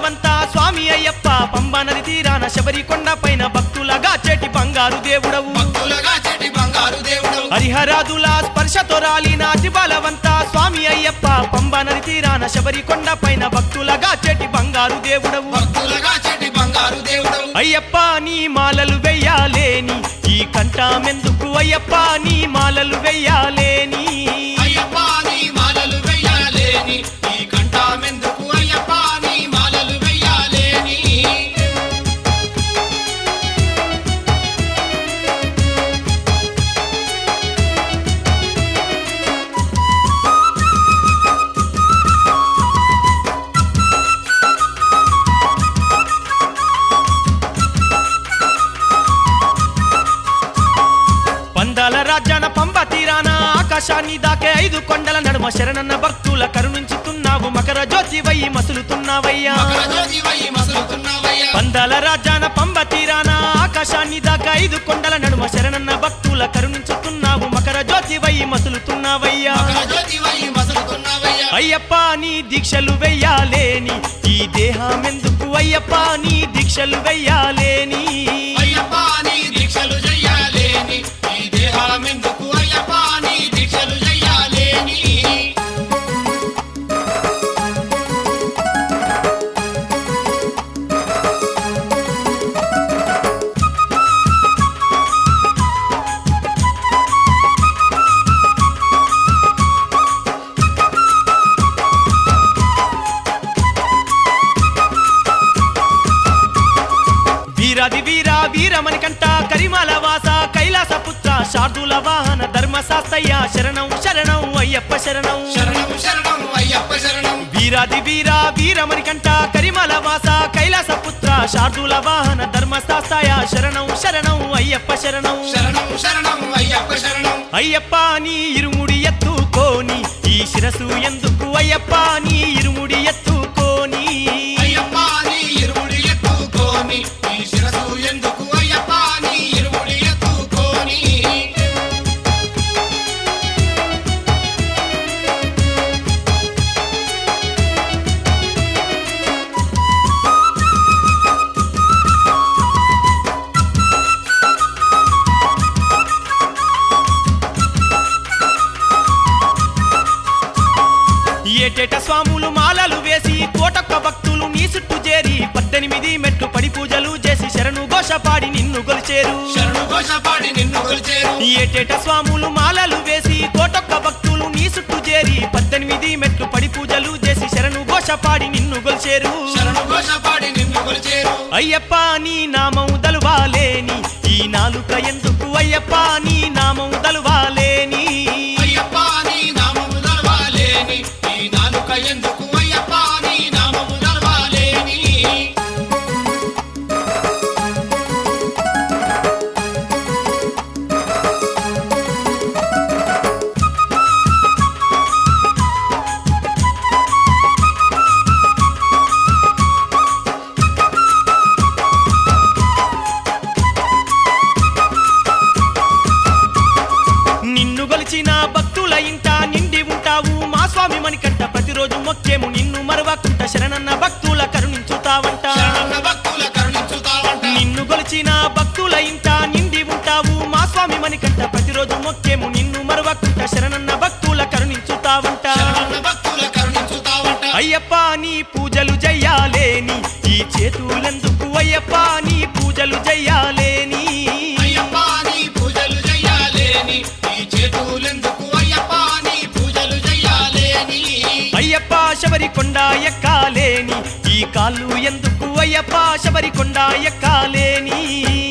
బలవంతా స్వామి అయ్యప్ప పంబ నది తీరాన శబరి కొండ పైన భక్తులగా చేటి బంగారు దేవుడవు భక్తులగా చెటి బంగారు దేవుడు హరిహరాదుల స్పర్శతో రాలిన అతి బలవంతా స్వామి అయ్యప్ప పంబ నది తీరాన శబరి కొండ పైన భక్తులగా చేటి బంగారు దేవుడవు భక్తులగా చెటి బంగారు దేవుడు అయ్యప్ప నీ మాలలు వెయ్యాలేని ఈ కంఠమెందుకు అయ్యప్ప నీ మాలలు వెయ్యాలేని అయ్యప్ప నీ మాలలు వెయ్యాలేని ఈ కంఠమెందుకు అయ్యప్ప నీ మాలలు వెయ్యాలేని పందాల రాజ్యాన పంబ తీరాన ఆకాశాన్ని దాకే ఐదు కొండల నడుమ శరణన్న భక్తుల కరుణించుతున్నావు మకర జ్యోతి వయ్యి మసులుతున్నావయ్యా మకర జ్యోతి వై మసులుతున్నావయ్యా పందాల రాజ్యాన పంబ తీరాన ఆకాశాన్ని దాకా ఐదు కొండల నడుమ శరణన్న భక్తుల కరుణించుతున్నావు మకర జ్యోతి వయ్యి మసులుతున్నావయ్యా మకర జ్యోతి వై మసులుతున్నావయ్యా అయ్యప్ప నీ దీక్షలు వెయ్యాలేని ఈ దేహమెందుకు అయ్యప్ప నీ దీక్షలు వెయ్యాలేని అయ్యప్ప నీ దీక్షలు చెయ్యాలేని ఈ దేహమెందుకు అయ్యప్ప నీ దీక్షలు చెయ్యాలేని వీరాది వీరా వీరమణి కంట కరిమాల వాస కైలాస పుత్ర శార్దుల వాహన ధర్మ శాస్తయ్య శరణం శరణం అయ్యప్ప శరణం శరణం శరణం అయ్యప్ప శరణం వీరాది వీరా వీరమణి కంట కరిమాల వాస కైలాస పుత్ర శార్దుల వాహన ధర్మ శాస్తయ్య శరణం శరణం అయ్యప్ప శరణం శరణం శరణం అయ్యప్ప శరణం అయ్యప్ప నీ ఇరుముడి ఎత్తుకోని ఈ శిరసు ఎందుకు అయ్యప్ప నీ ఇరుముడి ఎత్తుకోని అయ్యప్ప నీ ఇరుముడి ఎత్తుకోని ఈ శిరసు ఎందుకు అయ్యప్ప నీ ఇరుముడి ఎత్తుకోని ఏటేట స్వాములు మాలలు వేసి కోటొక్క భక్తులు నీ చుట్టూ చేరి పద్దెనిమిది మెట్టు పడి పూజలు చేసి శరణు ఘోష పాడి నిన్ను గొలిచేరు శరణు ఘోష పాడి నిన్ను కొలిచేరు ఏటేట స్వాములు మాలలు వేసి కోటొక్క భక్తులు నీ చుట్టూ చేరి పద్దెనిమిది మెట్లు పడి పూజలు చేసి శరణు ఘోష పాడి నిన్ను గొలిచేరు శరణు ఘోష పాడి నిన్ను కొలిచేరు అయ్యప్ప నీ నామం దలువాలేని ఈ నాలుక ఎందుకు అయ్యప్ప నీ నామం దలువాలేని అయ్యప్ప నీ నామము నడవాలేని ఈ నాలుక ఎందుకు అయ్యప్ప నీ నామము నడవాలేని నిన్ను గొలిచిన భక్తుల ఇంట నిండి ఉంటావు మా స్వామి మణికంట ప్రతిరోజు మొక్కేము నిన్ను మరవకుంట శరణన్న భక్తుల కరుణించుతావంట శరణన్న భక్తుల కరుణించుతావంట నిన్ను గొలిచిన భక్తుల ఇంట నిండి ఉంటావు మా స్వామి మణికంట ప్రతిరోజు మొక్కేము నిన్ను మరవకుంట శరణన్న భక్తుల కరుణించుతావంట శరణన్న భక్తుల కరుణించుతావంట అయ్యప్ప నీ పూజలు జయ్యాలేని ఈ చేతులెందుకు అయ్యప్ప నీ పూజలు జయ్యాలేని అయ్యప్ప నీ పూజలు చెయ్యాలేని ఈ చేతులెందుకు అయ్యప్ప నీ పూజలు చెయ్యాలేని అయ్యప్ప శబరి కొండ ఎక్కాలేని ఈ కాళ్ళు ఎందుకు అయ్యప్ప శబరి కొండ ఎక్కాలేని